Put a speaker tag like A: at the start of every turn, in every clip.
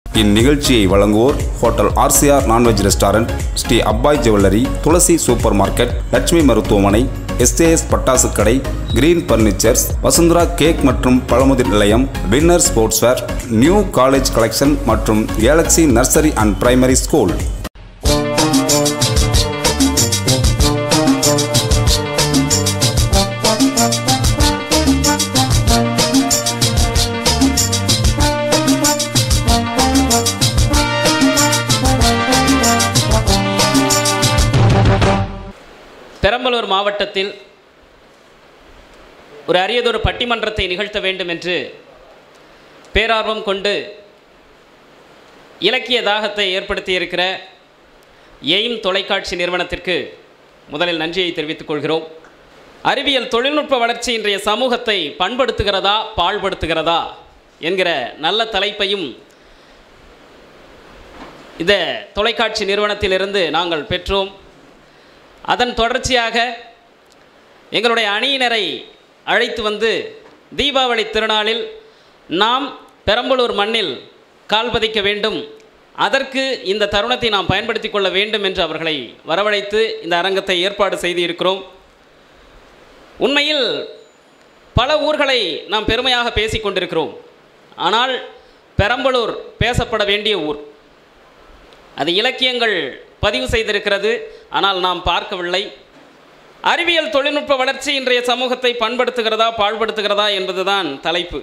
A: இந்நிகழ்ச்சியை வழங்குவோர் hotel RCR non veg restaurant Sri Appai jewellery Tulasi super market Lakshmi மருத்துவமனை எஸ்ஏஎஸ் பட்டாசு கடை கிரீன் பர்னிச்சர்ஸ் வசுந்தரா கேக் மற்றும் பழமுதிர் நிலையம் winner sportswear new college collection மற்றும் galaxy nursery and primary school
B: Perambalur மாவட்டத்தில் ஒரு அரியதொரு பட்டிமன்றத்தை நிகழ்த்த வேண்டும் என்று பேரார்வம் கொண்டு இலக்கிய தாகத்தை ஏற்படுத்தியிருக்கிற எய்ம் தொலைக்காட்சி நிறுவனத்திற்கு முதலில் நன்றியை தெரிவித்துக் கொள்கிறோம் அறிவியல் தொழில்நுட்ப வளர்ச்சி இன்றைய சமூகத்தை பண்படுத்துகிறதா பாழ்படுத்துகிறதா என்கிற நல்ல தலைப்பையும் இந்த தொலைக்காட்சி நிறுவனத்திலிருந்து நாங்கள் பெற்றோம் அதன் தொடர்ச்சியாக எங்களுடைய அணியினரை அழைத்து வந்து தீபாவளி திருநாளில் நாம் பெரம்பலூர் மண்ணில் கால் பதிக்க வேண்டும் அதற்கு இந்த தருணத்தை நாம் பயன்படுத்தி கொள்ள வேண்டும் என்று அவர்களை வரவழைத்து இந்த அரங்கத்தை ஏற்பாடு செய்து இருக்கிறோம் உண்மையில் பல ஊர்களை நாம் பெருமையாக பேசிக் கொண்டிருக்கிறோம் ஆனால் பெரம்பலூர் பேசப்பட வேண்டிய ஊர் அது இலக்கியங்கள் பதிவு செய்திருக்கிறது ஆனால் நாம் பார்க்கவில்லை அறிவியல் தொழில்நுட்ப வளர்ச்சி இன்றைய சமூகத்தை பண்படுத்துகிறதா பாழ்படுத்துகிறதா என்பதுதான் தலைப்பு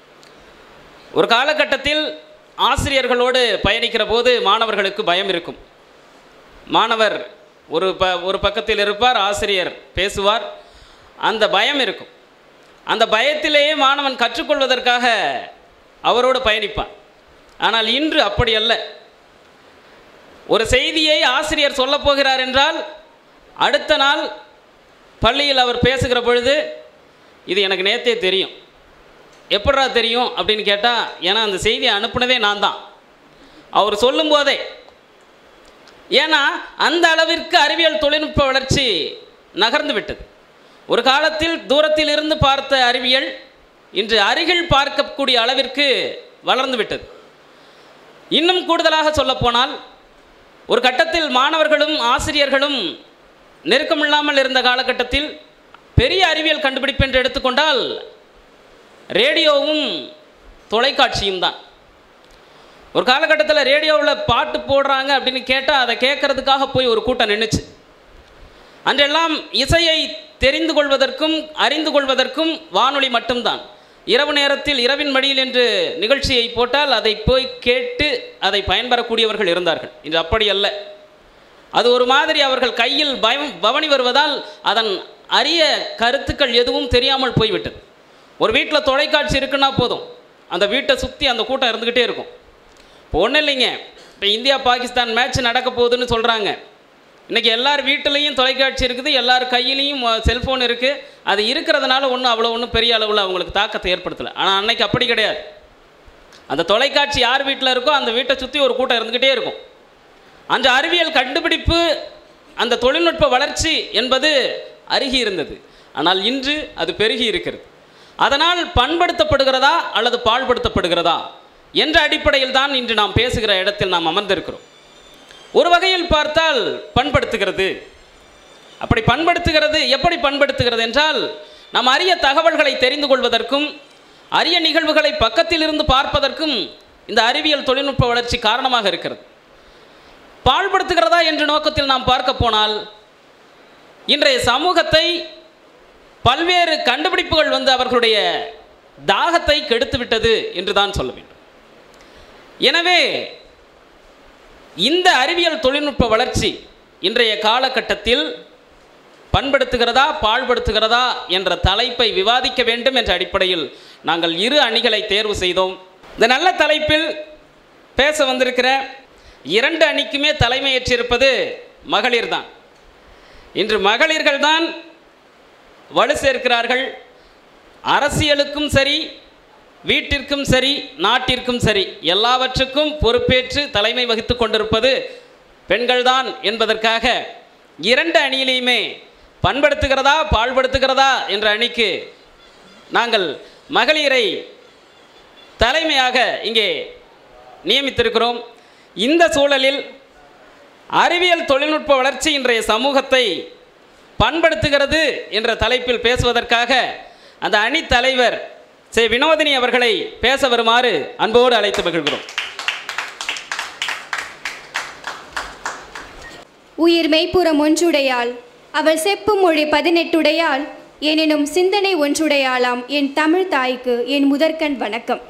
B: ஒரு காலகட்டத்தில் ஆசிரியர்களோடு பயணிக்கிற போது மாணவர்களுக்கு பயம் இருக்கும் மாணவர் ஒரு ப ஒரு பக்கத்தில் இருப்பார் ஆசிரியர் பேசுவார் அந்த பயம் இருக்கும் அந்த பயத்திலேயே மாணவன் கற்றுக்கொள்வதற்காக அவரோடு பயணிப்பான் ஆனால் இன்று அப்படி அல்ல ஒரு செய்தியை ஆசிரியர் சொல்லப் போகிறார் என்றால் அடுத்த நாள் பள்ளியில் அவர் பேசுகிற பொழுது இது எனக்கு நேற்றே தெரியும் எப்படா தெரியும் அப்படின்னு கேட்டால் ஏன்னா அந்த செய்தியை அனுப்புனதே நான் தான் அவர் சொல்லும்போதே ஏன்னா அந்த அளவிற்கு அறிவியல் தொழில்நுட்ப வளர்ச்சி நகர்ந்து விட்டது ஒரு காலத்தில் தூரத்தில் இருந்து பார்த்த அறிவியல் இன்று அருகில் பார்க்கக்கூடிய அளவிற்கு வளர்ந்து விட்டது இன்னும் கூடுதலாக சொல்லப்போனால் ஒரு கட்டத்தில் மாணவர்களும் ஆசிரியர்களும் நெருக்கமில்லாமல் இருந்த காலகட்டத்தில் பெரிய அறிவியல் கண்டுபிடிப்பு என்று எடுத்துக்கொண்டால் ரேடியோவும் தொலைக்காட்சியும் தான் ஒரு காலகட்டத்தில் ரேடியோவில் பாட்டு போடுறாங்க அப்படின்னு கேட்டால் அதை கேட்கறதுக்காக போய் ஒரு கூட்டம் நின்றுச்சு அன்றெல்லாம் இசையை தெரிந்து கொள்வதற்கும் அறிந்து கொள்வதற்கும் வானொலி மட்டும்தான் இரவு நேரத்தில் இரவின் மடியில் என்று நிகழ்ச்சியை போட்டால் அதை போய் கேட்டு அதை பயன்பெறக்கூடியவர்கள் இருந்தார்கள் இன்று அப்படி அல்ல அது ஒரு மாதிரி அவர்கள் கையில் பயம் பவனி வருவதால் அதன் அரிய கருத்துக்கள் எதுவும் தெரியாமல் போய்விட்டது ஒரு வீட்டில் தொலைக்காட்சி இருக்குன்னா போதும் அந்த வீட்டை சுற்றி அந்த கூட்டம் இருந்துக்கிட்டே இருக்கும் இப்போ ஒன்றும் இல்லைங்க இப்போ இந்தியா பாகிஸ்தான் மேட்ச் நடக்க போகுதுன்னு சொல்கிறாங்க இன்றைக்கி எல்லார் வீட்டிலையும் தொலைக்காட்சி இருக்குது எல்லார் கையிலையும் செல்ஃபோன் இருக்குது அது இருக்கிறதுனால ஒன்றும் அவ்வளோ ஒன்றும் பெரிய அளவில் அவங்களுக்கு தாக்கத்தை ஏற்படுத்தலை ஆனால் அன்னைக்கு அப்படி கிடையாது அந்த தொலைக்காட்சி யார் வீட்டில் இருக்கோ அந்த வீட்டை சுற்றி ஒரு கூட்டம் இருந்துக்கிட்டே இருக்கும் அந்த அறிவியல் கண்டுபிடிப்பு அந்த தொழில்நுட்ப வளர்ச்சி என்பது அருகி இருந்தது ஆனால் இன்று அது பெருகி இருக்கிறது அதனால் பண்படுத்தப்படுகிறதா அல்லது பாழ்படுத்தப்படுகிறதா என்ற அடிப்படையில் தான் இன்று நாம் பேசுகிற இடத்தில் நாம் அமர்ந்திருக்கிறோம் ஒரு வகையில் பார்த்தால் பண்படுத்துகிறது அப்படி பண்படுத்துகிறது எப்படி பண்படுத்துகிறது என்றால் நாம் அரிய தகவல்களை தெரிந்து கொள்வதற்கும் அரிய நிகழ்வுகளை பக்கத்தில் இருந்து பார்ப்பதற்கும் இந்த அறிவியல் தொழில்நுட்ப வளர்ச்சி காரணமாக இருக்கிறது பாழ்படுத்துகிறதா என்ற நோக்கத்தில் நாம் பார்க்க போனால் இன்றைய சமூகத்தை பல்வேறு கண்டுபிடிப்புகள் வந்து அவர்களுடைய தாகத்தை கெடுத்து விட்டது என்று தான் சொல்ல வேண்டும் எனவே இந்த அறிவியல் தொழில்நுட்ப வளர்ச்சி இன்றைய காலகட்டத்தில் பண்படுத்துகிறதா பாழ்படுத்துகிறதா என்ற தலைப்பை விவாதிக்க வேண்டும் என்ற அடிப்படையில் நாங்கள் இரு அணிகளை தேர்வு செய்தோம் இந்த நல்ல தலைப்பில் பேச வந்திருக்கிற இரண்டு அணிக்குமே தலைமையேற்றிருப்பது மகளிர் தான் இன்று மகளிர்கள் தான் வலு சேர்க்கிறார்கள் அரசியலுக்கும் சரி வீட்டிற்கும் சரி நாட்டிற்கும் சரி எல்லாவற்றுக்கும் பொறுப்பேற்று தலைமை வகித்து கொண்டிருப்பது பெண்கள்தான் என்பதற்காக இரண்டு அணியிலையுமே பண்படுத்துகிறதா பாழ்படுத்துகிறதா என்ற அணிக்கு நாங்கள் மகளிரை தலைமையாக இங்கே நியமித்திருக்கிறோம் இந்த சூழலில் அறிவியல் தொழில்நுட்ப வளர்ச்சி இன்றைய சமூகத்தை பண்படுத்துகிறது என்ற தலைப்பில் பேசுவதற்காக அந்த அணி தலைவர் சே வினோதினி அவர்களை பேச வருமாறு அன்போடு அழைத்து மகிழ்கிறோம்
C: உயிர் மெய்ப்புறம் ஒன்றுடையாள் அவள் செப்பு மொழி பதினெட்டுடையாள் எனினும் சிந்தனை ஒன்றுடையாளாம் என் தமிழ் தாய்க்கு என் முதற்கண் வணக்கம்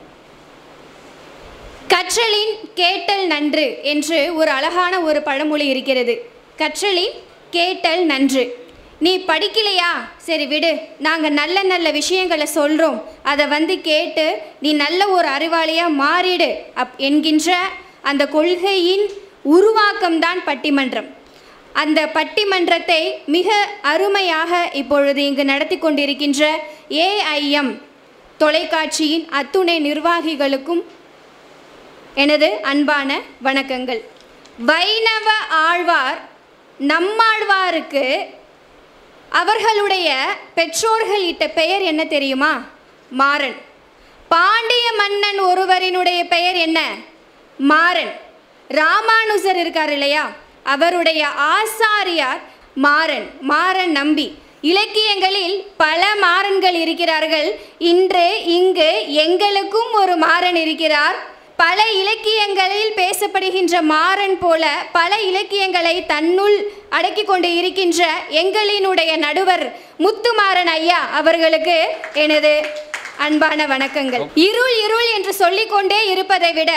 C: கற்றலின் கேட்டல் நன்று என்று ஒரு அழகான ஒரு பழமொழி இருக்கிறது கற்றலின் கேட்டல் நன்று நீ படிக்கலையா சரி விடு நாங்கள் நல்ல நல்ல விஷயங்களை சொல்கிறோம் அதை வந்து கேட்டு நீ நல்ல ஒரு அறிவாளியாக மாறிடு அப் என்கின்ற அந்த கொள்கையின் உருவாக்கம்தான் பட்டிமன்றம் அந்த பட்டிமன்றத்தை மிக அருமையாக இப்பொழுது இங்கு நடத்தி கொண்டிருக்கின்ற ஏஐஎம் தொலைக்காட்சியின் அத்துணை நிர்வாகிகளுக்கும் எனது அன்பான வணக்கங்கள் வைணவ ஆழ்வார் நம்மாழ்வாருக்கு அவர்களுடைய பெற்றோர்கள் இட்ட பெயர் என்ன தெரியுமா மாறன் பாண்டிய மன்னன் ஒருவரினுடைய பெயர் என்ன மாறன் ராமானுஜர் இருக்கார் இல்லையா அவருடைய ஆசாரியார் மாறன் மாறன் நம்பி இலக்கியங்களில் பல மாறன்கள் இருக்கிறார்கள் இன்று இங்கு எங்களுக்கும் ஒரு மாறன் இருக்கிறார் பல இலக்கியங்களில் பேசப்படுகின்ற மாறன் போல பல இலக்கியங்களை தன்னுள் அடக்கி கொண்டு இருக்கின்ற எங்களினுடைய நடுவர் முத்துமாறன் ஐயா அவர்களுக்கு எனது அன்பான வணக்கங்கள் இருள் இருள் என்று சொல்லிக்கொண்டே இருப்பதை விட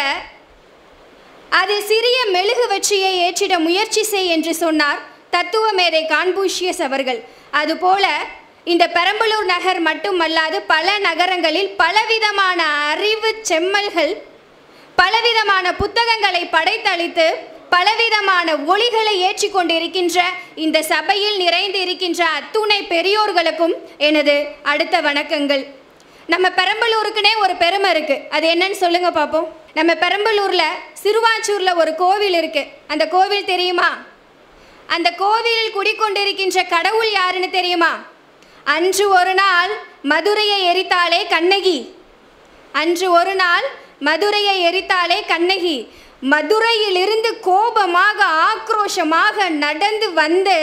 C: அது சிறிய மெழுகு வெற்றியை ஏற்றிட முயற்சி செய் என்று சொன்னார் தத்துவ மேதை கான்பூஷியஸ் அவர்கள் அதுபோல இந்த பெரம்பலூர் நகர் மட்டுமல்லாது பல நகரங்களில் பலவிதமான அறிவு செம்மல்கள் பலவிதமான புத்தகங்களை படைத்தளித்து பலவிதமான ஒளிகளை ஏற்றி கொண்டிருக்கின்ற இந்த சபையில் நிறைந்து இருக்கின்ற அத்துணை பெரியோர்களுக்கும் எனது அடுத்த வணக்கங்கள் நம்ம பெரம்பலூருக்குனே ஒரு பெருமை இருக்கு அது என்னன்னு சொல்லுங்க பார்ப்போம் நம்ம பெரம்பலூர்ல சிறுவாச்சூர்ல ஒரு கோவில் இருக்கு அந்த கோவில் தெரியுமா அந்த கோவிலில் குடிக்கொண்டிருக்கின்ற கடவுள் யாருன்னு தெரியுமா அன்று ஒரு நாள் மதுரையை எரித்தாளே கண்ணகி அன்று ஒரு நாள் மதுரையை எரித்தாளே கண்ணகி மதுரையிலிருந்து கோபமாக ஆக்ரோஷமாக நடந்து வந்து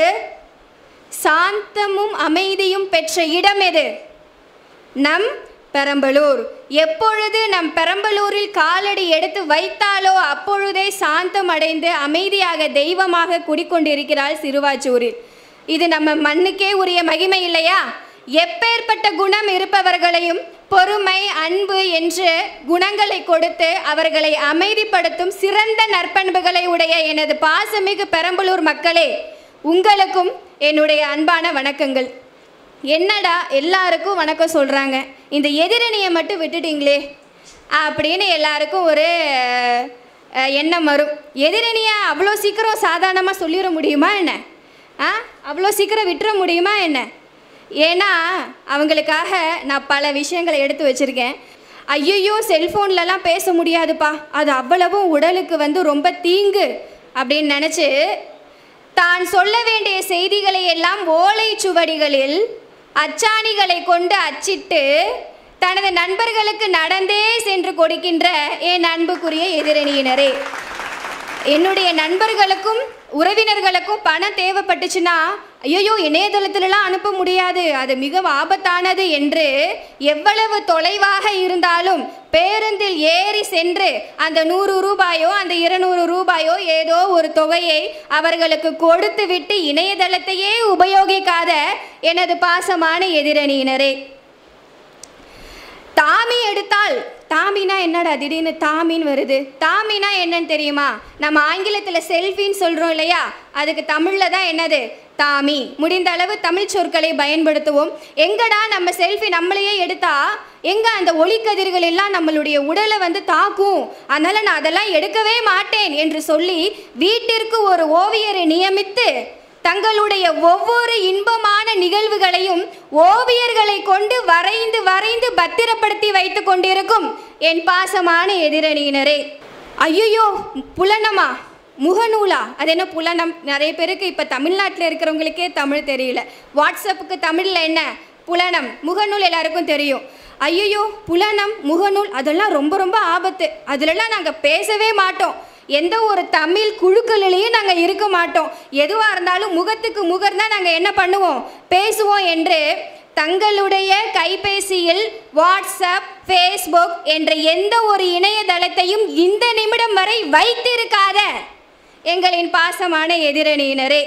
C: சாந்தமும் அமைதியும் பெற்ற இடம் எது நம் பெரம்பலூர் எப்பொழுது நம் பெரம்பலூரில் காலடி எடுத்து வைத்தாலோ அப்பொழுதே சாந்தம் அடைந்து அமைதியாக தெய்வமாக குடிக்கொண்டிருக்கிறாள் சிறுவாச்சூரில் இது நம்ம மண்ணுக்கே உரிய மகிமை இல்லையா எப்பேற்பட்ட குணம் இருப்பவர்களையும் பொறுமை அன்பு என்று குணங்களை கொடுத்து அவர்களை அமைதிப்படுத்தும் சிறந்த நற்பண்புகளை உடைய எனது பாசமிகு பெரம்பலூர் மக்களே உங்களுக்கும் என்னுடைய அன்பான வணக்கங்கள் என்னடா எல்லாருக்கும் வணக்கம் சொல்கிறாங்க இந்த எதிரணியை மட்டும் விட்டுட்டீங்களே அப்படின்னு எல்லாருக்கும் ஒரு அஹ், எண்ணம் வரும் எதிரணியை அவ்வளோ சீக்கிரம் சாதாரணமாக சொல்லிட முடியுமா என்ன ஆ அவ்வளோ சீக்கிரம் விட்டுற முடியுமா என்ன ஏன்னா அவங்களுக்காக நான் பல விஷயங்களை எடுத்து வச்சுருக்கேன் ஐயையோ செல்ஃபோன்லலாம் பேச முடியாதுப்பா அது அவ்வளவும் உடலுக்கு வந்து ரொம்ப தீங்கு அப்படின்னு நினச்சி தான் சொல்ல வேண்டிய செய்திகளை எல்லாம் ஓலைச்சுவடிகளில் அச்சாணிகளை கொண்டு அச்சிட்டு தனது நண்பர்களுக்கு நடந்தே சென்று கொடுக்கின்ற என் அன்புக்குரிய எதிரணியினரே என்னுடைய நண்பர்களுக்கும் உறவினர்களுக்கும் பணம் தேவைப்பட்டுச்சுன்னா ஐயோ இணையதளத்திலலாம் அனுப்ப முடியாது அது மிக ஆபத்தானது என்று எவ்வளவு தொலைவாக இருந்தாலும் பேருந்தில் ஏறி சென்று அந்த நூறு ரூபாயோ அந்த இருநூறு ரூபாயோ ஏதோ ஒரு தொகையை அவர்களுக்கு கொடுத்து விட்டு இணையதளத்தையே உபயோகிக்காத எனது பாசமான எதிரணியினரே தாமி எடுத்தால் தாமினா என்னடா திடீர்னு தாமின்னு வருது தாமினா என்னன்னு தெரியுமா நம்ம ஆங்கிலத்தில் செல்ஃபின்னு சொல்கிறோம் இல்லையா அதுக்கு தமிழில் தான் என்னது தாமி முடிந்த அளவு தமிழ் சொற்களை பயன்படுத்துவோம் எங்கடா நம்ம செல்ஃபி நம்மளையே எடுத்தா எங்க அந்த ஒளிக்கதிர்கள் எல்லாம் நம்மளுடைய உடலை வந்து தாக்கும் அதனால நான் அதெல்லாம் எடுக்கவே மாட்டேன் என்று சொல்லி வீட்டிற்கு ஒரு ஓவியரை நியமித்து தங்களுடைய ஒவ்வொரு இன்பமான நிகழ்வுகளையும் ஓவியர்களை கொண்டு வரைந்து வரைந்து பத்திரப்படுத்தி வைத்து கொண்டிருக்கும் என் பாசமான எதிரணியினரே ஐயோ புலனமா முகநூலா அது என்ன புலனம் நிறைய பேருக்கு இப்போ தமிழ்நாட்டில் இருக்கிறவங்களுக்கே தமிழ் தெரியல வாட்ஸ்அப்புக்கு தமிழில் என்ன புலனம் முகநூல் எல்லாருக்கும் தெரியும் ஐயோ புலனம் முகநூல் அதெல்லாம் ரொம்ப ரொம்ப ஆபத்து அதுலலாம் நாங்கள் பேசவே மாட்டோம் எந்த ஒரு தமிழ் குழுக்களிலையும் நாங்கள் இருக்க மாட்டோம் எதுவாக இருந்தாலும் முகத்துக்கு முகர் தான் நாங்கள் என்ன பண்ணுவோம் பேசுவோம் என்று தங்களுடைய கைபேசியில் வாட்ஸ்அப் ஃபேஸ்புக் என்ற எந்த ஒரு இணையதளத்தையும் இந்த நிமிடம் வரை வைத்திருக்காத எங்களின் பாசமான எதிரணியினரே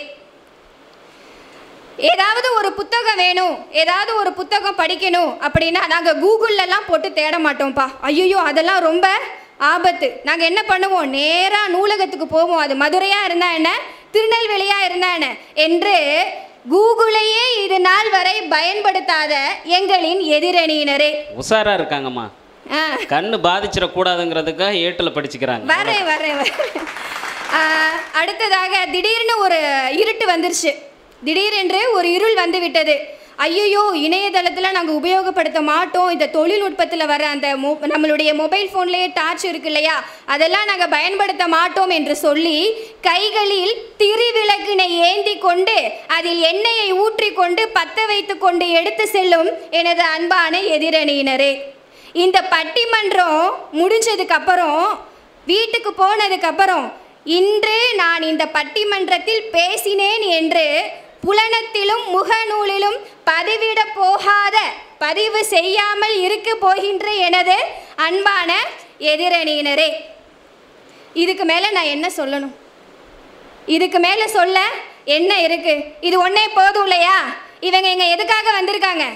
C: ஏதாவது ஒரு புத்தகம் வேணும் ஏதாவது ஒரு புத்தகம் படிக்கணும் அப்படின்னா நாங்கள் கூகுள்லலாம் போட்டு தேட மாட்டோம்ப்பா ஐயோ அதெல்லாம் ரொம்ப ஆபத்து நாங்கள் என்ன பண்ணுவோம் நேராக நூலகத்துக்கு போவோம் அது மதுரையாக இருந்தா என்ன திருநெல்வேலியாக இருந்தா என்ன என்று கூகுளையே இது நாள் வரை பயன்படுத்தாத எங்களின் எதிரணியினரே
B: உஷாரா இருக்காங்கம்மா
C: ஆ
B: கண்ணு பாதிச்சிடக்கூடாதுங்கிறதுக்காக ஏட்டில் படிச்சுக்கிறாங்க
C: வரேன் வரேன் வரேன். ஆ, அடுத்ததாக திடீர்னு ஒரு இருட்டு வந்துருச்சு திடீரென்று ஒரு இருள் வந்து விட்டது ஐயோ இணையதளத்தில் நாங்கள் உபயோகப்படுத்த மாட்டோம் இந்த தொழில்நுட்பத்தில் வர அந்த மொ நம்மளுடைய மொபைல் ஃபோன்லேயே டார்ச் இருக்கு இல்லையா அதெல்லாம் நாங்கள் பயன்படுத்த மாட்டோம் என்று சொல்லி கைகளில் திருவிளக்கினை ஏந்தி கொண்டு அதில் எண்ணெயை ஊற்றி கொண்டு பற்ற வைத்து கொண்டு எடுத்து செல்லும் எனது அன்பான எதிரணியினரே இந்த பட்டிமன்றம் முடிஞ்சதுக்கு அப்புறம் வீட்டுக்கு போனதுக்கு அப்புறம் இன்று நான் இந்த பட்டிமன்றத்தில் பேசினேன் என்று புலனத்திலும் முகநூலிலும் பதிவிட போகாத பதிவு செய்யாமல் இருக்க போகின்ற எனது அன்பான எதிரணியினரே இதுக்கு மேலே நான் என்ன சொல்லணும் இதுக்கு மேலே சொல்ல என்ன இருக்கு இது ஒன்றே போதும் இல்லையா இவங்க இங்க எதுக்காக வந்திருக்காங்க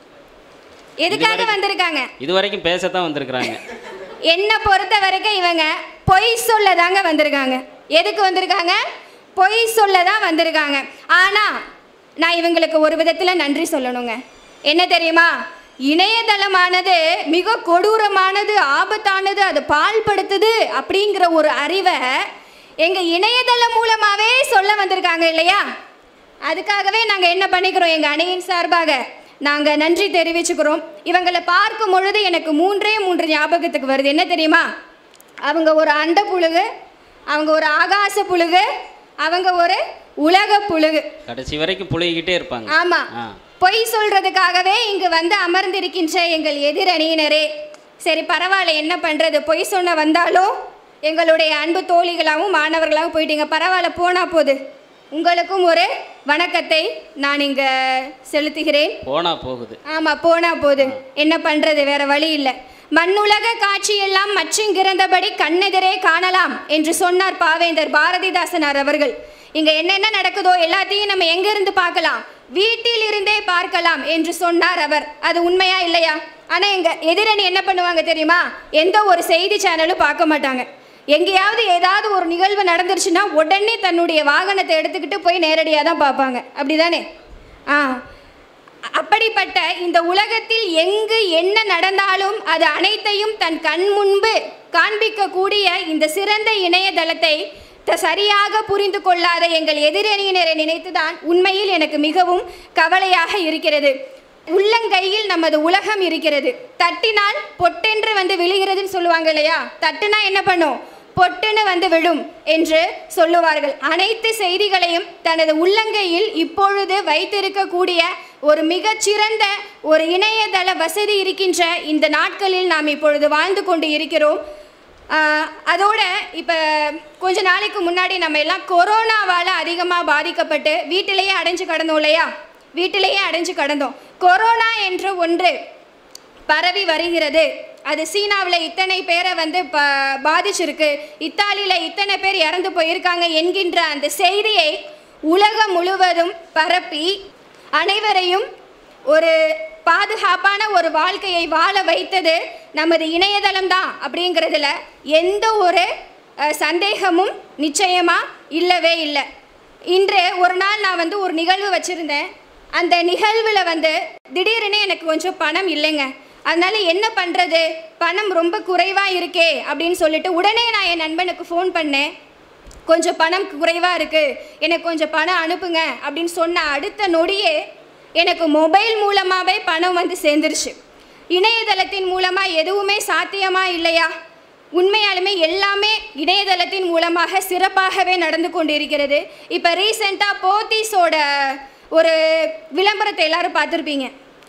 C: எதுக்காக
B: இதுவரை-
C: வந்திருக்காங்க
B: இது வரைக்கும் பேசத்தான் வந்திருக்கிறாங்க
C: என்னை பொறுத்த வரைக்கும் இவங்க பொய் சொல்ல தாங்க வந்திருக்காங்க எதுக்கு வந்திருக்காங்க பொய் சொல்ல தான் வந்திருக்காங்க ஆனால் நான் இவங்களுக்கு ஒரு விதத்தில் நன்றி சொல்லணுங்க என்ன தெரியுமா இணையதளமானது மிக கொடூரமானது ஆபத்தானது அது பால்படுத்துது அப்படிங்கிற ஒரு அறிவை எங்கள் இணையதளம் மூலமாகவே சொல்ல வந்திருக்காங்க இல்லையா அதுக்காகவே நாங்கள் என்ன பண்ணிக்கிறோம் எங்கள் அணியின் சார்பாக நாங்கள் நன்றி தெரிவிச்சுக்கிறோம் இவங்களை பார்க்கும் பொழுது எனக்கு மூன்றே மூன்று ஞாபகத்துக்கு வருது என்ன தெரியுமா அவங்க ஒரு அண்ட புழுகு அவங்க ஒரு ஆகாச புழுகு அவங்க ஒரு உலக புழுகு
B: கடைசி வரைக்கும் புழுகிக்கிட்டே இருப்பாங்க
C: ஆமா
B: ஆ
C: பொய் சொல்றதுக்காகவே இங்கு வந்து அமர்ந்திருக்கின்ற எங்கள் எதிரணியினரே சரி பரவாயில்ல என்ன பண்றது பொய் சொன்ன வந்தாலும் எங்களுடைய அன்பு தோழிகளாகவும் மாணவர்களாகவும் போயிட்டீங்க பரவாயில்ல போனா போது உங்களுக்கும் ஒரு வணக்கத்தை நான் இங்க செலுத்துகிறேன்
B: போனா போகுது
C: ஆமா போனா போது என்ன பண்றது வேற வழி இல்லை மண்ணுலக காட்சியெல்லாம் மச்சுங்கிறந்தபடி கண்ணெதிரே காணலாம் என்று சொன்னார் பாவேந்தர் பாரதிதாசனார் அவர்கள் இங்க என்னென்ன நடக்குதோ எல்லாத்தையும் நம்ம எங்க இருந்து பார்க்கலாம் வீட்டில் இருந்தே பார்க்கலாம் என்று சொன்னார் அவர் அது உண்மையா இல்லையா ஆனா எங்க எதிரணி என்ன பண்ணுவாங்க தெரியுமா எந்த ஒரு செய்தி சேனலும் பார்க்க மாட்டாங்க எங்கேயாவது ஏதாவது ஒரு நிகழ்வு நடந்துருச்சுன்னா உடனே தன்னுடைய வாகனத்தை எடுத்துக்கிட்டு போய் நேரடியாக தான் பார்ப்பாங்க அப்படிதானே ஆ அப்படிப்பட்ட இந்த உலகத்தில் எங்கு என்ன நடந்தாலும் அது அனைத்தையும் தன் கண் முன்பு காண்பிக்கக்கூடிய இந்த சிறந்த இணையதளத்தை த- சரியாக புரிந்து கொள்ளாத எங்கள் எதிரணியினரை நினைத்துதான் உண்மையில் எனக்கு மிகவும் கவலையாக இருக்கிறது உள்ளங்கையில் நமது உலகம் இருக்கிறது தட்டினால் பொட்டென்று வந்து விழுகிறதுன்னு சொல்லுவாங்க இல்லையா தட்டுனா என்ன பண்ணும் பொட்டுன்னு வந்து விழும் என்று சொல்லுவார்கள் அனைத்து செய்திகளையும் தனது உள்ளங்கையில் இப்பொழுது வைத்திருக்கக்கூடிய ஒரு மிகச்சிறந்த ஒரு இணையதள வசதி இருக்கின்ற இந்த நாட்களில் நாம் இப்பொழுது வாழ்ந்து கொண்டு இருக்கிறோம் ஆஹ் அதோட இப்போ கொஞ்ச நாளைக்கு முன்னாடி நம்ம எல்லாம் கொரோனாவால் அதிகமாக பாதிக்கப்பட்டு வீட்டிலேயே அடைஞ்சு கிடந்தோம் இல்லையா வீட்டிலேயே அடைஞ்சு கிடந்தோம் கொரோனா என்ற ஒன்று பரவி வருகிறது அது சீனாவில் இத்தனை பேரை வந்து ப பாதிச்சிருக்கு இத்தாலியில் இத்தனை பேர் இறந்து போயிருக்காங்க என்கின்ற அந்த செய்தியை உலகம் முழுவதும் பரப்பி அனைவரையும் ஒரு பாதுகாப்பான ஒரு வாழ்க்கையை வாழ வைத்தது நமது இணையதளம் தான் அப்படிங்கிறதுல எந்த ஒரு அஹ், சந்தேகமும் நிச்சயமாக இல்லவே இல்லை இன்று ஒரு நாள் நான் வந்து ஒரு நிகழ்வு வச்சுருந்தேன் அந்த நிகழ்வில் வந்து திடீர்னு எனக்கு கொஞ்சம் பணம் இல்லைங்க அதனால என்ன பண்ணுறது பணம் ரொம்ப குறைவாக இருக்கே அப்படின்னு சொல்லிட்டு உடனே நான் என் நண்பனுக்கு ஃபோன் பண்ணேன் கொஞ்சம் பணம் குறைவாக இருக்குது எனக்கு கொஞ்சம் பணம் அனுப்புங்க அப்படின்னு சொன்ன அடுத்த நொடியே எனக்கு மொபைல் மூலமாகவே பணம் வந்து சேர்ந்துருச்சு இணையதளத்தின் மூலமாக எதுவுமே சாத்தியமா இல்லையா உண்மையாலுமே எல்லாமே இணையதளத்தின் மூலமாக சிறப்பாகவே நடந்து கொண்டு இருக்கிறது இப்போ ரீசெண்டாக போத்தீஸோட ஒரு விளம்பரத்தை எல்லாரும் பார்த்துருப்பீங்க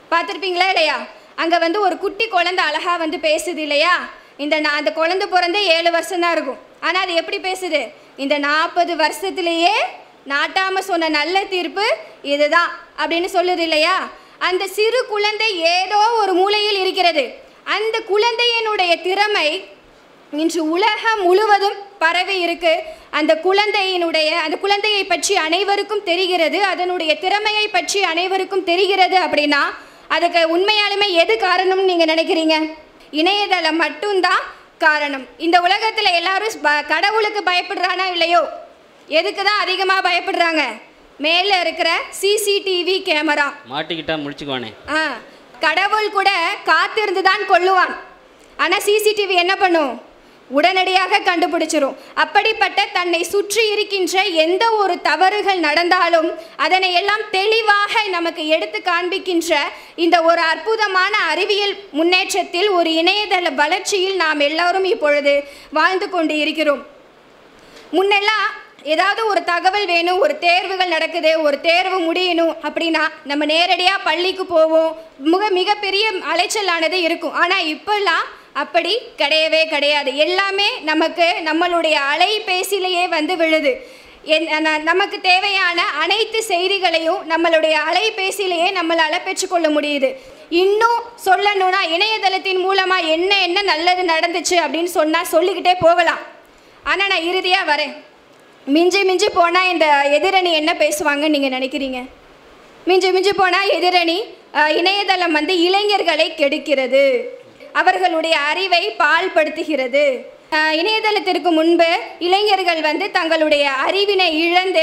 C: பார்த்துருப்பீங்களா இல்லையா அங்கே வந்து ஒரு குட்டி குழந்தை அழகா வந்து பேசுது இல்லையா இந்த நான் அந்த குழந்தை பிறந்தே ஏழு வருஷம் தான் இருக்கும் ஆனால் அது எப்படி பேசுது இந்த நாற்பது வருஷத்துலேயே நாட்டாம சொன்ன நல்ல தீர்ப்பு இதுதான் அப்படின்னு சொல்லுது இல்லையா அந்த சிறு குழந்தை ஏதோ ஒரு மூலையில் இருக்கிறது அந்த குழந்தையினுடைய திறமை இன்று உலகம் முழுவதும் பரவி இருக்கு அந்த குழந்தையினுடைய அந்த குழந்தையை பற்றி அனைவருக்கும் தெரிகிறது அதனுடைய திறமையை பற்றி அனைவருக்கும் தெரிகிறது அப்படின்னா அதுக்கு உண்மையாலுமே எது காரணம்னு நீங்கள் நினைக்கிறீங்க இணையதளம் மட்டும்தான் காரணம் இந்த உலகத்தில் எல்லாரும் ப- கடவுளுக்கு பயப்படுறானா இல்லையோ எதுக்கு தான் அதிகமாக பயப்படுறாங்க மேலே இருக்கிற சிசிடிவி கேமரா
B: மாட்டிக்கிட்டா முடிச்சுக்குவானே
C: ஆ கடவுள் கூட காத்திருந்து தான் கொல்லுவான் ஆனால் சிசிடிவி என்ன பண்ணும் உடனடியாக கண்டுபிடிச்சிரும் அப்படிப்பட்ட தன்னை சுற்றி இருக்கின்ற எந்த ஒரு தவறுகள் நடந்தாலும் அதனை எல்லாம் தெளிவாக நமக்கு எடுத்து காண்பிக்கின்ற இந்த ஒரு அற்புதமான அறிவியல் முன்னேற்றத்தில் ஒரு இணையதள வளர்ச்சியில் நாம் எல்லாரும் இப்பொழுது வாழ்ந்து கொண்டு இருக்கிறோம் முன்னெல்லாம் ஏதாவது ஒரு தகவல் வேணும் ஒரு தேர்வுகள் நடக்குது ஒரு தேர்வு முடியணும் அப்படின்னா நம்ம நேரடியாக பள்ளிக்கு போவோம் மிக மிகப்பெரிய அலைச்சலானது இருக்கும் ஆனால் இப்போல்லாம் அப்படி கிடையவே கிடையாது எல்லாமே நமக்கு நம்மளுடைய அலைபேசியிலேயே வந்து விழுது என் ந- நமக்கு தேவையான அனைத்து செய்திகளையும் நம்மளுடைய அலைபேசியிலேயே நம்மளால் பெற்றுக்கொள்ள முடியுது இன்னும் சொல்லணும்னா இணையதளத்தின் மூலமாக என்ன என்ன நல்லது நடந்துச்சு அப்படின்னு சொன்னால் சொல்லிக்கிட்டே போகலாம் ஆனால் நான் இறுதியாக வரேன் மிஞ்சி மிஞ்சி போனால் இந்த எதிரணி என்ன பேசுவாங்கன்னு நீங்கள் நினைக்கிறீங்க மிஞ்சி மிஞ்சி போனால் எதிரணி அஹ், இணையதளம் வந்து இளைஞர்களை கெடுக்கிறது அவர்களுடைய அறிவை பால்படுத்துகிறது அஹ், இணையதளத்திற்கு முன்பு இளைஞர்கள் வந்து தங்களுடைய அறிவினை இழந்து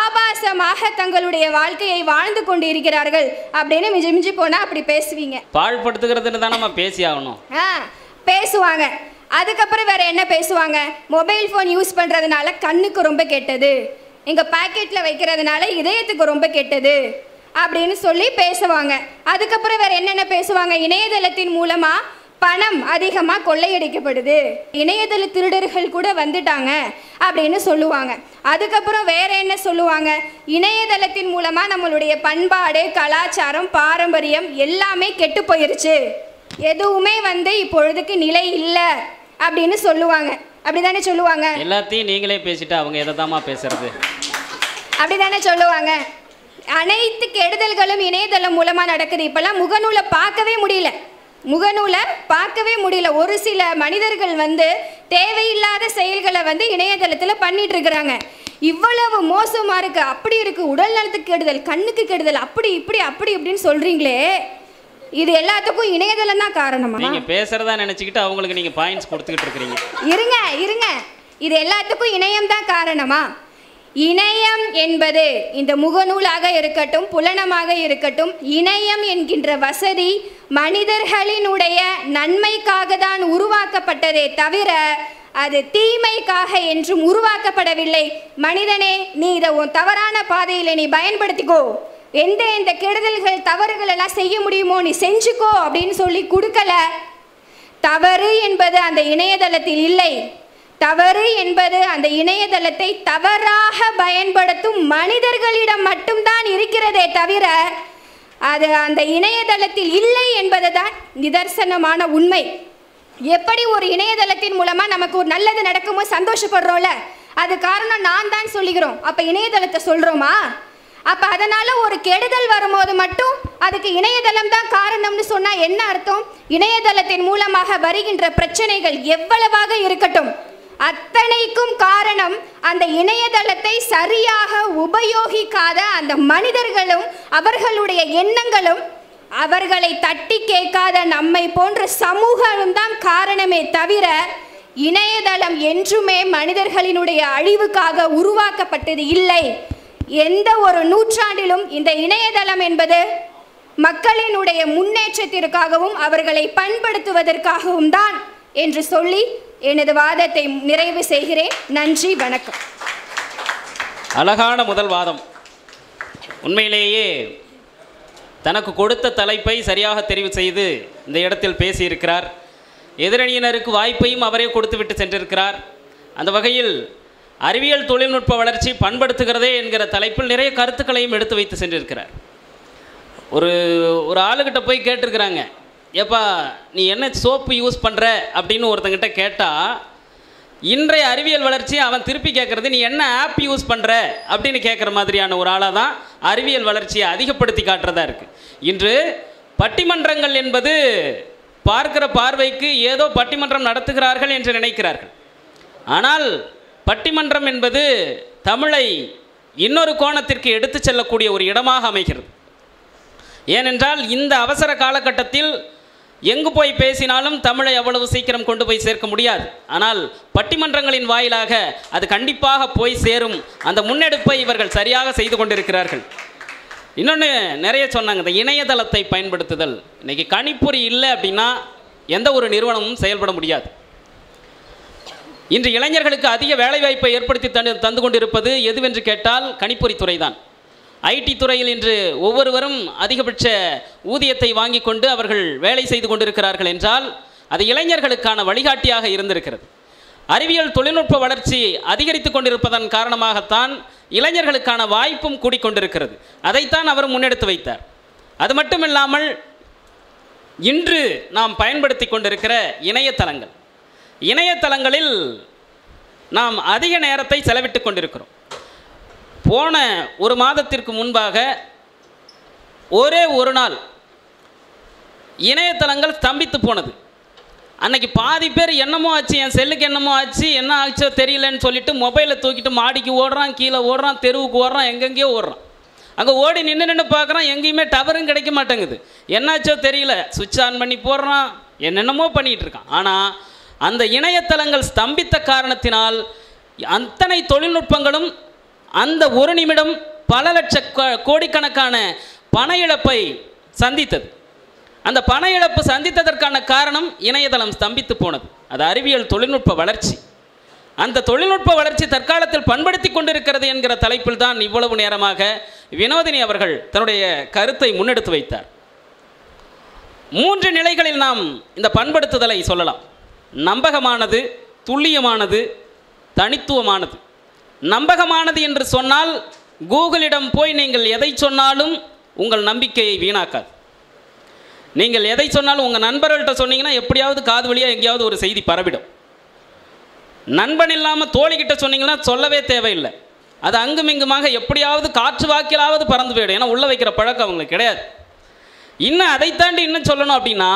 C: ஆபாசமாக தங்களுடைய வாழ்க்கையை வாழ்ந்து கொண்டு இருக்கிறார்கள் அப்படின்னு மிஞ்சி மிஞ்சி போனால் அப்படி பேசுவீங்க
B: பாழ்படுத்துகிறதுன்னு தான் நம்ம பேசி ஆகணும்
C: ஆ பேசுவாங்க அதுக்கப்புறம் வேற என்ன பேசுவாங்க மொபைல் ஃபோன் யூஸ் பண்ணுறதுனால கண்ணுக்கு ரொம்ப கெட்டது எங்கள் பாக்கெட்டில் வைக்கிறதுனால இதயத்துக்கு ரொம்ப கெட்டது அப்படின்னு சொல்லி பேசுவாங்க அதுக்கப்புறம் வேற என்னென்ன பேசுவாங்க இணையதளத்தின் மூலமாக பணம் அதிகமாக கொள்ளையடிக்கப்படுது இணையதள திருடர்கள் கூட வந்துட்டாங்க அப்படின்னு சொல்லுவாங்க அதுக்கப்புறம் வேற என்ன சொல்லுவாங்க இணையதளத்தின் மூலமாக நம்மளுடைய பண்பாடு கலாச்சாரம் பாரம்பரியம் எல்லாமே கெட்டு போயிருச்சு எதுவுமே வந்து இப்பொழுதுக்கு நிலை இல்லை அப்படின்னு சொல்லுவாங்க அப்படிதானே சொல்லுவாங்க
B: எல்லாத்தையும் நீங்களே பேசிட்டு அவங்க எதை தாம்மா பேசுறது
C: அப்படிதானே சொல்லுவாங்க அனைத்து கெடுதல்களும் இணையதளம் மூலமா நடக்குது இப்பெல்லாம் முகநூலை பார்க்கவே முடியல முகநூலை பார்க்கவே முடியல ஒரு சில மனிதர்கள் வந்து தேவையில்லாத செயல்களை வந்து இணையதளத்துல பண்ணிட்டு இருக்கிறாங்க இவ்வளவு மோசமா இருக்கு அப்படி இருக்கு உடல் நலத்துக்கு கெடுதல் கண்ணுக்கு கெடுதல் அப்படி இப்படி அப்படி இப்படின்னு சொல்றீங்களே இது எல்லாத்துக்கும் இணையதளம் தான் காரணமா
B: நீங்க பேசுறதா நினைச்சுக்கிட்டு அவங்களுக்கு நீங்க பாயிண்ட்ஸ் கொடுத்துக்கிட்டு இருக்கிறீங்க
C: இருங்க இருங்க இது எல்லாத்துக்கும் இணையம் தான் காரணமா இணையம் என்பது இந்த முகநூலாக இருக்கட்டும் புலனமாக இருக்கட்டும் இணையம் என்கின்ற வசதி மனிதர்களினுடைய நன்மைக்காக தான் உருவாக்கப்பட்டதே தவிர அது தீமைக்காக என்றும் உருவாக்கப்படவில்லை மனிதனே நீ இதை உன் தவறான பாதையில் நீ பயன்படுத்திக்கோ எந்த எந்த கெடுதல்கள் தவறுகள் எல்லாம் செய்ய முடியுமோ நீ செஞ்சுக்கோ அப்படின்னு சொல்லி கொடுக்கல தவறு என்பது அந்த இணையதளத்தில் இல்லை தவறு என்பது அந்த இணையதளத்தை தவறாக பயன்படுத்தும் மனிதர்களிடம் மட்டும்தான் இருக்கிறதே தவிர அது அந்த இணையதளத்தில் இல்லை என்பதுதான் நிதர்சனமான உண்மை எப்படி ஒரு இணையதளத்தின் மூலமா நமக்கு ஒரு நல்லது நடக்குமோ சந்தோஷப்படுறோம்ல அது காரணம் நான் தான் சொல்லிக்கிறோம் அப்ப இணையதளத்தை சொல்றோமா அப்ப அதனால ஒரு கெடுதல் வரும்போது மட்டும் அதுக்கு இணையதளம் தான் காரணம்னு சொன்னா என்ன அர்த்தம் இணையதளத்தின் மூலமாக வருகின்ற பிரச்சனைகள் எவ்வளவாக இருக்கட்டும் அத்தனைக்கும் காரணம் அந்த இணையதளத்தை சரியாக உபயோகிக்காத அந்த மனிதர்களும் அவர்களுடைய எண்ணங்களும் அவர்களை தட்டி கேட்காத நம்மை போன்ற சமூகம் தான் காரணமே தவிர இணையதளம் என்றுமே மனிதர்களினுடைய அழிவுக்காக உருவாக்கப்பட்டது இல்லை எந்த ஒரு நூற்றாண்டிலும் இந்த இணையதளம் என்பது மக்களினுடைய முன்னேற்றத்திற்காகவும் அவர்களை பண்படுத்துவதற்காகவும் தான் என்று சொல்லி எனது வாதத்தை நிறைவு செய்கிறேன் நன்றி வணக்கம்
B: அழகான முதல் வாதம் உண்மையிலேயே தனக்கு கொடுத்த தலைப்பை சரியாக தெரிவு செய்து இந்த இடத்தில் பேசியிருக்கிறார் எதிரணியினருக்கு வாய்ப்பையும் அவரே கொடுத்துவிட்டு சென்றிருக்கிறார் அந்த வகையில் அறிவியல் தொழில்நுட்ப வளர்ச்சி பண்படுத்துகிறதே என்கிற தலைப்பில் நிறைய கருத்துக்களையும் எடுத்து வைத்து சென்றிருக்கிறார் ஒரு ஒரு ஆளுகிட்ட போய் கேட்டிருக்கிறாங்க ஏப்பா நீ என்ன சோப்பு யூஸ் பண்ணுற அப்படின்னு ஒருத்தங்கிட்ட கேட்டால் இன்றைய அறிவியல் வளர்ச்சி அவன் திருப்பி கேட்குறது நீ என்ன ஆப் யூஸ் பண்ணுற அப்படின்னு கேட்குற மாதிரியான ஒரு ஆளாக தான் அறிவியல் வளர்ச்சியை அதிகப்படுத்தி காட்டுறதா இருக்குது இன்று பட்டிமன்றங்கள் என்பது பார்க்கிற பார்வைக்கு ஏதோ பட்டிமன்றம் நடத்துகிறார்கள் என்று நினைக்கிறார்கள் ஆனால் பட்டிமன்றம் என்பது தமிழை இன்னொரு கோணத்திற்கு எடுத்துச் செல்லக்கூடிய ஒரு இடமாக அமைகிறது ஏனென்றால் இந்த அவசர காலகட்டத்தில் எங்கு போய் பேசினாலும் தமிழை அவ்வளவு சீக்கிரம் கொண்டு போய் சேர்க்க முடியாது ஆனால் பட்டிமன்றங்களின் வாயிலாக அது கண்டிப்பாக போய் சேரும் அந்த முன்னெடுப்பை இவர்கள் சரியாக செய்து கொண்டிருக்கிறார்கள் இன்னொன்று நிறைய சொன்னாங்க இந்த இணையதளத்தை பயன்படுத்துதல் இன்னைக்கு கணிப்பொறி இல்லை அப்படின்னா எந்த ஒரு நிறுவனமும் செயல்பட முடியாது இன்று இளைஞர்களுக்கு அதிக வேலைவாய்ப்பை ஏற்படுத்தி தந்து தந்து கொண்டிருப்பது எதுவென்று கேட்டால் கணிப்பொறித் துறைதான் ஐடி துறையில் இன்று ஒவ்வொருவரும் அதிகபட்ச ஊதியத்தை வாங்கி கொண்டு அவர்கள் வேலை செய்து கொண்டிருக்கிறார்கள் என்றால் அது இளைஞர்களுக்கான வழிகாட்டியாக இருந்திருக்கிறது அறிவியல் தொழில்நுட்ப வளர்ச்சி அதிகரித்து கொண்டிருப்பதன் காரணமாகத்தான் இளைஞர்களுக்கான வாய்ப்பும் கூடிக்கொண்டிருக்கிறது அதைத்தான் அவர் முன்னெடுத்து வைத்தார் அது மட்டும் இல்லாமல் இன்று நாம் பயன்படுத்தி கொண்டிருக்கிற இணையதளங்கள் இணையதளங்களில் நாம் அதிக நேரத்தை செலவிட்டு கொண்டிருக்கிறோம் போன ஒரு மாதத்திற்கு முன்பாக ஒரே ஒரு நாள் இணையதளங்கள் ஸ்தம்பித்து போனது அன்னைக்கு பாதி பேர் என்னமோ ஆச்சு என் செல்லுக்கு என்னமோ ஆச்சு என்ன ஆச்சோ தெரியலன்னு சொல்லிட்டு மொபைலை தூக்கிட்டு மாடிக்கு ஓடுறான் கீழே ஓடுறான் தெருவுக்கு ஓடுறான் எங்கெங்கேயோ ஓடுறான் அங்கே ஓடி நின்று நின்று பார்க்குறான் எங்கேயுமே டவரும் கிடைக்க மாட்டேங்குது என்னாச்சோ தெரியல சுவிட்ச் ஆன் பண்ணி போடுறான் என்னென்னமோ பண்ணிகிட்டு இருக்கான் ஆனால் அந்த இணையதளங்கள் ஸ்தம்பித்த காரணத்தினால் அத்தனை தொழில்நுட்பங்களும் அந்த ஒரு நிமிடம் பல லட்ச கோ- கோடிக்கணக்கான பண இழப்பை சந்தித்தது அந்த பண இழப்பு சந்தித்ததற்கான காரணம் இணையதளம் ஸ்தம்பித்து போனது அது அறிவியல் தொழில்நுட்ப வளர்ச்சி அந்த தொழில்நுட்ப வளர்ச்சி தற்காலத்தில் பண்படுத்தி கொண்டிருக்கிறது என்கிற தலைப்பில் தான் இவ்வளவு நேரமாக வினோதினி அவர்கள் தன்னுடைய கருத்தை முன்னெடுத்து வைத்தார் மூன்று நிலைகளில் நாம் இந்த பண்படுத்துதலை சொல்லலாம் நம்பகமானது துல்லியமானது தனித்துவமானது நம்பகமானது என்று சொன்னால் கூகுளிடம் போய் நீங்கள் எதை சொன்னாலும் உங்கள் நம்பிக்கையை வீணாக்காது நீங்கள் எதை சொன்னாலும் உங்கள் நண்பர்கள்ட்ட சொன்னீங்கன்னா எப்படியாவது காது வழியாக எங்கேயாவது ஒரு செய்தி பரவிடும் நண்பன் இல்லாமல் தோழிக்கிட்ட சொன்னீங்கன்னா சொல்லவே தேவையில்லை அது அங்குமிங்குமாக எப்படியாவது காற்று வாக்கிலாவது பறந்து போயிடும் ஏன்னா உள்ளே வைக்கிற பழக்கம் அவங்களுக்கு கிடையாது இன்னும் அதை தாண்டி இன்னும் சொல்லணும் அப்படின்னா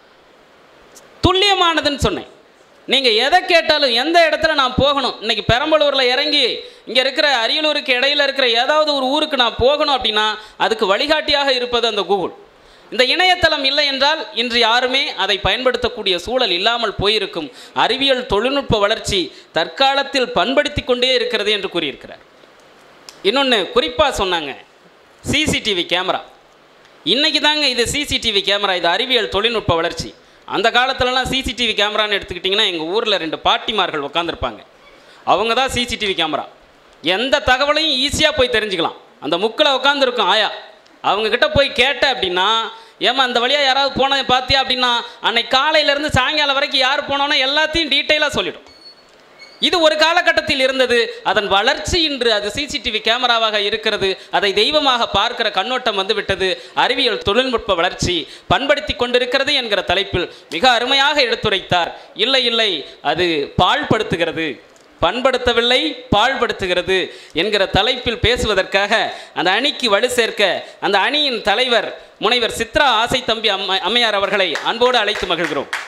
B: துல்லியமானதுன்னு சொன்னேன் நீங்கள் எதை கேட்டாலும் எந்த இடத்துல நான் போகணும் இன்னைக்கு பெரம்பலூரில் இறங்கி இங்கே இருக்கிற அரியலூருக்கு இடையில இருக்கிற ஏதாவது ஒரு ஊருக்கு நான் போகணும் அப்படின்னா அதுக்கு வழிகாட்டியாக இருப்பது அந்த கூகுள் இந்த இணையதளம் இல்லை என்றால் இன்று யாருமே அதை பயன்படுத்தக்கூடிய சூழல் இல்லாமல் போயிருக்கும் அறிவியல் தொழில்நுட்ப வளர்ச்சி தற்காலத்தில் பண்படுத்தி கொண்டே இருக்கிறது என்று கூறியிருக்கிறார் இன்னொன்று குறிப்பாக சொன்னாங்க சிசிடிவி கேமரா இன்னைக்கு தாங்க இது சிசிடிவி கேமரா இது அறிவியல் தொழில்நுட்ப வளர்ச்சி அந்த காலத்துலலாம் சிசிடிவி கேமரான்னு எடுத்துக்கிட்டிங்கன்னா எங்கள் ஊரில் ரெண்டு பாட்டிமார்கள் உட்காந்துருப்பாங்க அவங்க தான் சிசிடிவி கேமரா எந்த தகவலையும் ஈஸியாக போய் தெரிஞ்சுக்கலாம் அந்த முக்கில் உட்காந்துருக்கும் ஆயா அவங்கக்கிட்ட போய் கேட்ட அப்படின்னா ஏமா அந்த வழியாக யாராவது போன பார்த்தியா அப்படின்னா அன்னைக்கு காலையிலேருந்து சாயங்காலம் வரைக்கும் யார் போனோன்னா எல்லாத்தையும் டீட்டெயிலாக சொல்லிடும் இது ஒரு காலகட்டத்தில் இருந்தது அதன் வளர்ச்சி இன்று அது சிசிடிவி கேமராவாக இருக்கிறது அதை தெய்வமாக பார்க்கிற கண்ணோட்டம் வந்து விட்டது அறிவியல் தொழில்நுட்ப வளர்ச்சி பண்படுத்தி கொண்டிருக்கிறது என்கிற தலைப்பில் மிக அருமையாக எடுத்துரைத்தார் இல்லை இல்லை அது பாழ்படுத்துகிறது பண்படுத்தவில்லை பாழ்படுத்துகிறது என்கிற தலைப்பில் பேசுவதற்காக அந்த அணிக்கு வலு சேர்க்க அந்த அணியின் தலைவர் முனைவர் சித்ரா ஆசை தம்பி அம்மை அம்மையார் அவர்களை அன்போடு அழைத்து மகிழ்கிறோம்